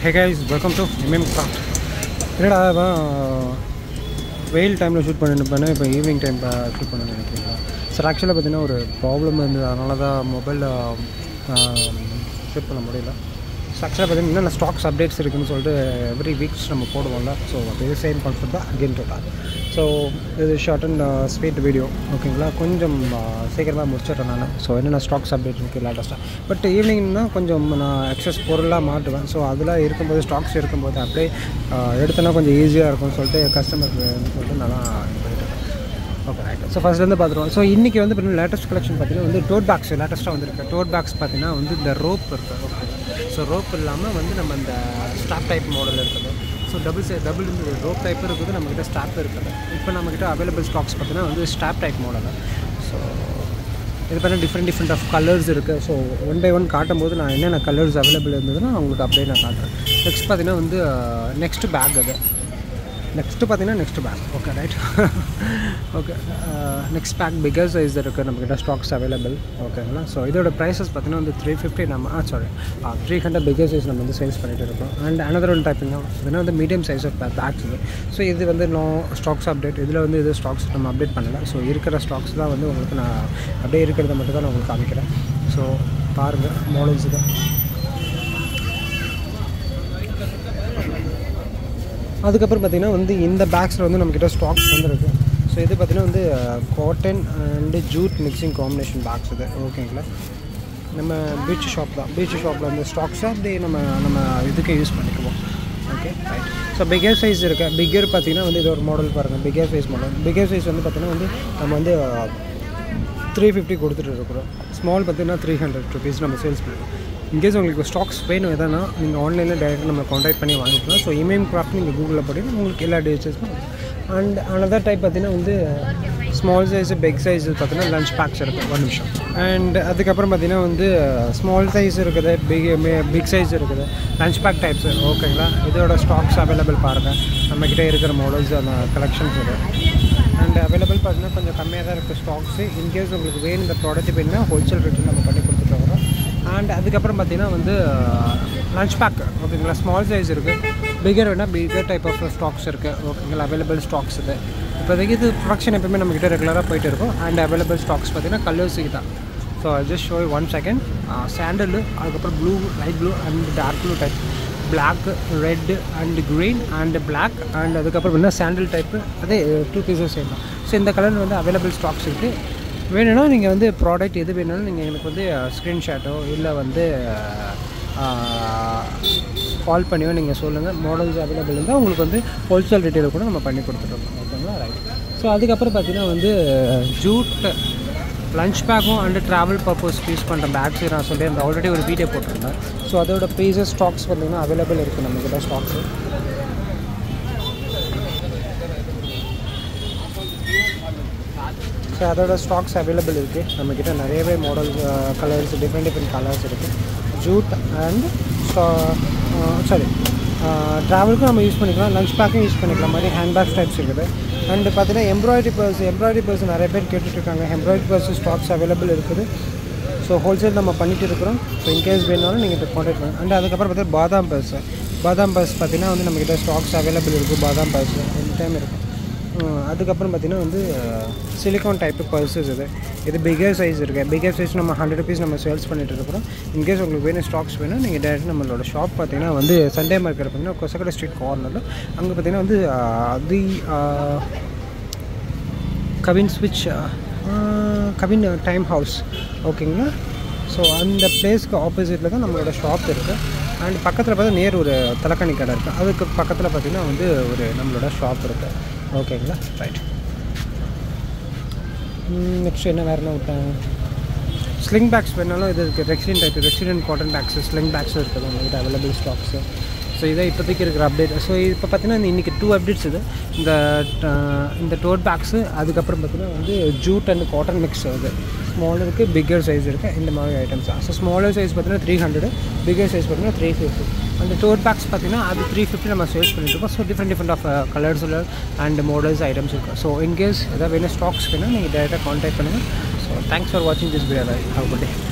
hey guys welcome to M M craft என்னடா இவன் வெயில் டைமில் ஷூட் பண்ணிட்டு பண்ணேன் இப்போ ஈவினிங் டைம் ஷூட் பண்ண நினைக்கிறீங்களா சார் ஆக்சுவலாக பார்த்தீங்கன்னா ஒரு ப்ராப்ளம் இருந்தது அதனால தான் மொபைலில் ஷூட் பண்ண முடியல ஸோ ஆக்சுவலாக பார்த்தீங்கன்னா என்னென்ன ஸ்டாக்ஸ் அப்டேட்ஸ் இருக்குன்னு சொல்லிட்டு எவ்ரி வீக்ஸ் நம்ம போடுவோம்ல ஸோ அதே சேம் கான்செப்ட் தான் அகெயின் டு ஸோ இது ஷார்ட் அண்ட் ஸ்வீட் வீடியோ ஓகேங்களா கொஞ்சம் சீக்கிரமாக முடிச்சிடுறேன் நான் ஸோ என்னென்ன ஸ்டாக்ஸ் அப்டேட் இருக்குது லேட்டஸ்ட்டாக பட் ஈவினிங்னா கொஞ்சம் நான் எக்ஸஸ் பொருளாக மாட்டுவேன் ஸோ அதில் இருக்கும்போது ஸ்டாக்ஸ் இருக்கும்போது அப்படியே ஆஹ், எடுத்தோன்னா கொஞ்சம் ஈஸியாக இருக்கும்னு சொல்லிட்டு கஸ்டமருக்கு சொல்லிட்டு நான் ஓகே ரைட் ஸோ ஃபஸ்ட்லேருந்து பார்த்துருவோம் ஸோ இன்றைக்கி வந்து பார்த்தீங்கன்னா லேட்டஸ்ட் கலெக்ஷன் பார்த்தீங்கன்னா வந்து டோட் பேக்ஸ் லேட்டஸ்ட்டாக வந்திருக்கு டோட் பேக்ஸ் பார்த்தீங்கன்னா வந்து இந்த ரோப் இருக்குது ஓகே ஸோ ரோப் இல்லாமல் வந்து நம்ம இந்த ஸ்டாப் டைப் மாடல் இருக்குது ஸோ டபுள் சை டபுள் இந்த ரோப் டைப் இருக்குது நம்மக்கிட்ட ஸ்டாப் இருக்குது இப்போ நம்மக்கிட்ட அவைலபிள் ஸ்டாக்ஸ் பார்த்தீங்கன்னா வந்து ஸ்டாப் டைப் மாடல் ஸோ இது பண்ண டிஃப்ரெண்ட் டிஃப்ரெண்ட் ஆஃப் கலர்ஸ் இருக்குது ஸோ ஒன் பை ஒன் காட்டும் போது நான் என்னென்ன கலர்ஸ் அவைலபிள் இருந்ததுன்னா உங்களுக்கு அப்படியே நான் காட்டுறேன் நெக்ஸ்ட் பார்த்தீங்கன்னா வந்து நெக்ஸ்ட் பேக் அது நெக்ஸ்ட்டு பார்த்தீங்கன்னா next bag okay right okay next bag bigger size இருக்குது நம்மக்கிட்ட ஸ்டாக்ஸ் அவைலபிள் ஓகேங்களா ஸோ இதோட ப்ரைஸஸ் பார்த்தீங்கன்னா வந்து த்ரீ ஃபிஃப்டி நம்ம ah sorry three hundred bigger size நம்ம வந்து சேல்ஸ் பண்ணிட்டு இருக்கோம் அண்ட் அனதர் ஒன் டைப்பிங் இதுனா வந்து மீடியம் சைஸ் ஆஃப் பேக்ஸ் இது ஸோ இது வந்து நோ ஸ்டாக்ஸ் அப்டேட் இதில் வந்து இது ஸ்டாக்ஸ் நம்ம அப்டேட் பண்ணலை ஸோ இருக்கிற ஸ்டாக்ஸ் தான் வந்து உங்களுக்கு நான் அப்படியே இருக்கிறத மட்டும் தான் நான் உங்களுக்கு காமிக்கிறேன் ஸோ பாருங்கள் மாடல்ஸ் தான் அதுக்கப்புறம் பார்த்திங்கன்னா வந்து இந்த பேக்ஸில் வந்து நம்மக்கிட்ட ஸ்டாக்ஸ் வந்துருக்கு ஸோ இது பார்த்திங்கன்னா வந்து cotton and jute mixing combination bags இது ஓகேங்களா நம்ம பீச் ஷாப் தான் பீச் ஷாப்பில் வந்து ஸ்டாக்ஸை அப்படியே நம்ம நம்ம இதுக்கு யூஸ் பண்ணிக்குவோம் okay right so bigger size இருக்கு பிகர் பார்த்தீங்கன்னா வந்து இது ஒரு மாடல் பாருங்கள் bigger size model bigger size வந்து பார்த்திங்கன்னா வந்து நம்ம வந்து த்ரீ ஃபிஃப்டி கொடுத்துட்டு இருக்கிறோம் ஸ்மால் பார்த்தீங்கன்னா த்ரீ ஹண்ட்ரட் ருபீஸ் நம்ம சேல்ஸ் பண்ணுறோம் இன்கேஸ் உங்களுக்கு ஸ்டாக்ஸ் வேணும் எதனா நீங்கள் ஆன்லைனில் டைரெக்டாக நம்ம காண்டாக்ட் பண்ணி வாங்கிக்கலாம் ஸோ இமெயில் கிராஃப்ட் நீங்கள் கூகுளில் போட்டிங்கன்னா உங்களுக்கு எல்லா டீச்சர்ஸும் அண்ட் அனதர் டைப் பார்த்தீங்கன்னா வந்து ஸ்மால் சைஸு பிக் சைஸ் பார்த்தீங்கன்னா லஞ்ச் பேக்ஸ் இருக்குது ஒரு நிமிஷம் அண்ட் அதுக்கப்புறம் பார்த்தீங்கன்னா வந்து ஸ்மால் சைஸ் இருக்குது பிக் பிக் சைஸ் இருக்குது லஞ்ச் பேக் டைப்ஸ் ஓகேங்களா இதோட ஸ்டாக்ஸ் அவைலபிள் பாருங்கள் நம்மக்கிட்ட இருக்கிற மாடல்ஸ் அந்த கலெக்ஷன்ஸ் இது அண்ட் அவைலபிள் பார்த்தீங்கன்னா கொஞ்சம் கம்மியாக தான் இருக்குது ஸ்டாக்ஸு இன்கேஸ் உங்களுக்கு வேணும் இந்த ப்ராடக்ட் வேணும்னா ஹோல்சேல் ரேட்டில் நம்ம பண்ணி கொடுத்துட்டு வரோம் அண்ட் அதுக்கப்புறம் பார்த்தீங்கன்னா வந்து லஞ்ச் பேக் ஓகேங்களா ஸ்மால் சைஸ் இருக்குது பிகர் வேணால் பிகர் டைப் ஆஃப் ஸ்டாக்ஸ் இருக்குது ஓகேங்களா அவைலபிள் ஸ்டாக்ஸ் இது இப்போதைக்கு இது ப்ரொடக்ஷன் எப்பவுமே நம்மக்கிட்ட ரெகுலராக போயிட்டு இருக்கும் அண்ட் அவைலபிள் ஸ்டாக்ஸ் பார்த்தீங்கன்னா கலர்ஸுக்கு தான் so just show one second sandal அதுக்கப்புறம் blue light blue and dark blue type black red and green and black and அதுக்கப்புறம் என்ன சாண்டில் டைப்பு அதே டூ பீசஸ் சேம் தான் ஸோ இந்த கலர் வந்து அவைலபிள் ஸ்டாக்ஸ் இருக்குது வேணும்னா நீங்கள் வந்து ப்ராடக்ட் எது வேணும்னாலும் நீங்கள் எனக்கு வந்து ஸ்க்ரீன்ஷாட்டோ இல்லை வந்து கால் பண்ணியோ நீங்கள் சொல்லுங்கள் மாடல்ஸ் அவைலபிள் இருந்தால் உங்களுக்கு வந்து ஹோல்சேல் ரீட்டைல் கூட நம்ம பண்ணி கொடுத்துட்ருக்கோம் ஓகேங்களா ரைட் ஸோ அதுக்கப்புறம் பார்த்தீங்கன்னா வந்து ஜூட் லஞ்ச் பேக்கும் அண்டு ட்ராவல் பர்பஸ்க்கு யூஸ் பண்ணுற பேக்ஸ் நான் சொல்லி அந்த ஆல்ரெடி ஒரு வீடியோ போட்டிருந்தேன் ஸோ அதோட ப்ரைஸஸ் ஸ்டாக்ஸ் பார்த்தீங்கன்னா அவைலபிள் இருக்குது நம்மக்கிட்ட ஸ்டாக்ஸு ஸோ அதோட ஸ்டாக்ஸ் அவைலபிள் இருக்குது நம்மக்கிட்ட நிறையவே model colours different different colours இருக்குது ஜூட் அண்ட் சாரி ட்ராவலுக்கும் நம்ம யூஸ் பண்ணிக்கலாம் லஞ்ச் பேக்கும் யூஸ் பண்ணிக்கலாம் மாதிரி ஹேண்ட் பேக்ஸ் டைப்ஸ் இருக்குது அண்ட் பார்த்தீங்கன்னா எம்ப்ராய்டரி பர்ஸ் எம்ப்ராய்டரி பர்ஸ் நிறைய பேர் கேட்டுட்ருக்காங்க எம்ப்ராய்டரி பர்ஸ் ஸ்டாக்ஸ் அவைலபிள் இருக்குது ஸோ ஹோல்சேல் நம்ம பண்ணிட்டு இருக்கிறோம் ஸோ இன்கேஸ் வேணாலும் நீங்கள் இப்போ காண்டாக்ட் பண்ணுங்கள் அண்ட் அதுக்கப்புறம் பார்த்தீங்கன்னா பாதாம் பர்ஸ் பாதாம் பர்ஸ் பார்த்தீங்கன்னா வந்து நம்மக்கிட்ட ஸ்டாக்ஸ் அவைலபிள் இருக்குது பாதாம் பர்ஸ் எனி டைம் இருக்கும் அஹ் அதுக்கப்புறம் பார்த்தீங்கன்னா வந்து சிலிக்கான் டைப்பு பர்சஸ் இது இது பிகர் சைஸ் இருக்குது பிகர் சைஸ் நம்ம ஹண்ட்ரட் ருபீஸ் நம்ம சேல்ஸ் பண்ணிட்டு இருக்கிறோம் இன்கேஸ் உங்களுக்கு வேணும் ஸ்டாக்ஸ் வேணும் நீங்கள் டேரெக்ட் நம்மளோட ஷாப் பார்த்தீங்கன்னா வந்து சண்டே மார்க்கெட் பார்த்தீங்கன்னா கொசக்கடை ஸ்ட்ரீட் கார்னரில் அங்கே பார்த்தீங்கன்னா வந்து அஹ், தி அஹ், கவின் ஸ்விட்ச் கவின் டைம் ஹவுஸ் ஓகேங்களா ஸோ அந்த பிளேஸ்க்கு ஆப்போசிட்டில் தான் நம்மளோட ஷாப் இருக்குது அண்ட் பக்கத்தில் பார்த்தா நேர் ஒரு தலைக்கணி கடை இருக்குது அதுக்கு பக்கத்தில் பார்த்தீங்கன்னா வந்து ஒரு நம்மளோட ஷாப் இருக்குது ஓகேங்களா ரைட் நெக்ஸ்ட் என்ன வேறு என்ன விட்டேன் ஸ்லிங் பேக்ஸ் வேணாலும் இது இருக்குது ரெக்ஸின் டைப் ரெக்ஸிடன் காட்டன் பேக்ஸ் ஸ்லிங் பேக்ஸும் இருக்குது உங்கள்கிட்ட அவைலபிள் ஸ்டாக்ஸு ஸோ இதான் இப்போதைக்கு இருக்கிற அப்டேட் ஸோ இப்போ பார்த்தீங்கன்னா இன்றைக்கி டூ அப்டேட்ஸ் இது இந்த அஹ், இந்த டோட் பேக்ஸு அதுக்கப்புறம் பார்த்தீங்கன்னா வந்து ஜூட் அண்ட் காட்டன் மிக்ஸ் இது ஸ்மால் இருக்குது பிக்கர் சைஸ் இருக்குது இந்த மாதிரி ஐட்டம்ஸ் தான் ஸோ ஸ்மாலர் சைஸ் பார்த்தீங்கன்னா த்ரீ ஹண்ட்ரட் பிக்கர் சைஸ் பார்த்தீங்கன்னா த்ரீ ஃபிஃப்டி அந்த டோட் பேக்ஸ் பார்த்தீங்கன்னா அது த்ரீ ஃபிஃப்டி நம்ம சேல்ஸ் பண்ணிட்டு இருக்கோம் ஸோ டிஃப்ரெண்ட் டிஃப்ரெண்ட் ஆஃப் கலர்ஸில் அண்ட் மாடல்ஸ் ஐட்டம்ஸ் இருக்குது ஸோ இன்கேஸ் ஏதாவது வேணும் ஸ்டாக்ஸ் வேணும் நீங்கள் டேரெக்டாக காண்டாக்ட் பண்ணுங்கள் ஸோ தேங்க்ஸ் ஃபார் வாட்சிங் this video have good day